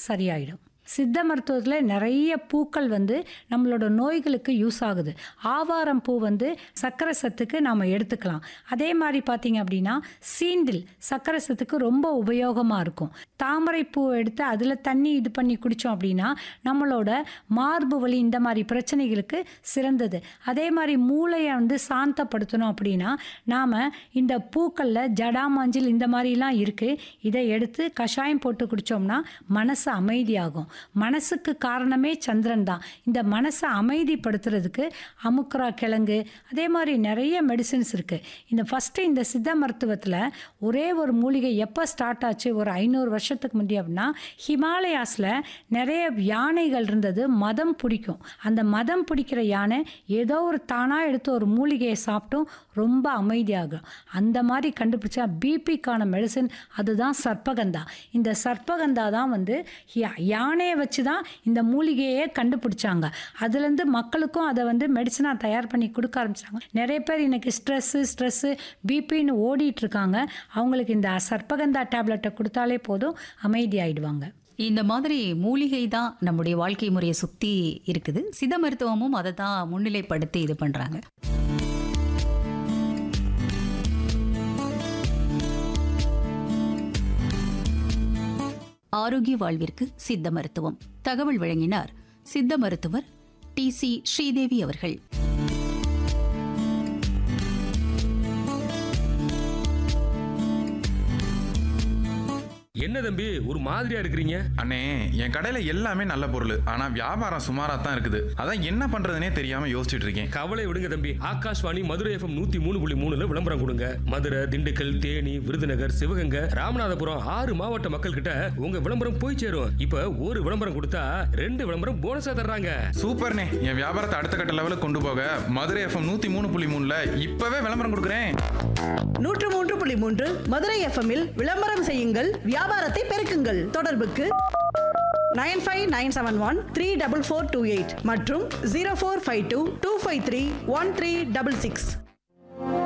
சரியாயிடும் சித்த மருத்துவத்தில் நிறைய பூக்கள் வந்து நம்மளோட நோய்களுக்கு யூஸ் ஆகுது ஆவாரம் பூ வந்து சர்க்கரை சத்துக்கு நாம் எடுத்துக்கலாம் அதே மாதிரி பார்த்தீங்க அப்படின்னா சீண்டில் சர்க்கரை சத்துக்கு ரொம்ப உபயோகமாக இருக்கும் தாமரை பூ எடுத்து அதில் தண்ணி இது பண்ணி குடித்தோம் அப்படின்னா நம்மளோட மார்பு வலி இந்த மாதிரி பிரச்சனைகளுக்கு சிறந்தது அதே மாதிரி மூளையை வந்து சாந்தப்படுத்தணும் அப்படின்னா நாம் இந்த பூக்களில் ஜடாமாஞ்சில் இந்த மாதிரிலாம் இருக்குது இதை எடுத்து கஷாயம் போட்டு குடித்தோம்னா மனசு அமைதியாகும் மனசுக்கு காரணமே சந்திரன் தான் இந்த மனசை அமைதிப்படுத்துறதுக்கு அமுக்ரா கிழங்கு அதே மாதிரி நிறைய மெடிசின்ஸ் இருக்குது இந்த ஃபஸ்ட்டு இந்த சித்த மருத்துவத்தில் ஒரே ஒரு மூலிகை எப்போ ஸ்டார்ட் ஆச்சு ஒரு ஐநூறு வருஷத்துக்கு முன்னாடி அப்படின்னா ஹிமாலயாஸில் நிறைய யானைகள் இருந்தது மதம் பிடிக்கும் அந்த மதம் பிடிக்கிற யானை ஏதோ ஒரு தானாக எடுத்து ஒரு மூலிகையை சாப்பிட்டும் ரொம்ப அமைதியாகும் அந்த மாதிரி கண்டுபிடிச்சா பிபிக்கான மெடிசன் அதுதான் சர்ப்பகந்தா இந்த சர்ப்பகந்தா தான் வந்து யா- யானையை வச்சு தான் இந்த மூலிகையே கண்டுபிடிச்சாங்க அதுலேருந்து மக்களுக்கும் அதை வந்து மெடிசனாக தயார் பண்ணி கொடுக்க ஆரம்பிச்சாங்க நிறைய பேர் இன்னைக்கு ஸ்ட்ரெஸ்ஸு ஸ்ட்ரெஸ்ஸு பிபின்னு ஓடிட்டு இருக்காங்க அவங்களுக்கு இந்த சர்ப்பகந்தா டேப்லெட்டை கொடுத்தாலே போதும் அமைதியாயிடுவாங்க இந்த மாதிரி மூலிகை தான் நம்முடைய வாழ்க்கை முறையை சுத்தி இருக்குது சித்த மருத்துவமும் அதை தான் முன்னிலைப்படுத்தி இது பண்றாங்க ஆரோக்கிய வாழ்விற்கு சித்த மருத்துவம் தகவல் வழங்கினார் சித்த மருத்துவர் டி சி ஸ்ரீதேவி அவர்கள் என்ன தம்பி ஒரு மாதிரியா இருக்கிறீங்க அண்ணே என் கடையில எல்லாமே நல்ல பொருள் ஆனா வியாபாரம் சுமாரா தான் இருக்குது அதான் என்ன பண்றதுனே தெரியாம யோசிச்சுட்டு இருக்கேன் கவலை விடுங்க தம்பி ஆகாஷ்வாணி மதுரை எஃப்எம் நூத்தி மூணு புள்ளி மூணுல விளம்பரம் கொடுங்க மதுரை திண்டுக்கல் தேனி விருதுநகர் சிவகங்கை ராமநாதபுரம் ஆறு மாவட்ட மக்கள் கிட்ட உங்க விளம்பரம் போய் சேரும் இப்ப ஒரு விளம்பரம் கொடுத்தா ரெண்டு விளம்பரம் போனஸா தர்றாங்க சூப்பர்ண்ணே என் வியாபாரத்தை அடுத்த கட்ட லெவலுக்கு கொண்டு போக மதுரை எஃப்எம் நூத்தி மூணு புள்ளி மூணுல இப்பவே விளம்பரம் கொடுக்குறேன் நூற்று மூன்று புள்ளி மூன்று மதுரை எஃப்எம்மில் விளம்பரம் செய்யுங்கள் வியாபாரத்தை பெருக்குங்கள் தொடர்புக்கு nine five nine seven one three double four two eight மற்றும் zero four five two two five three one three double six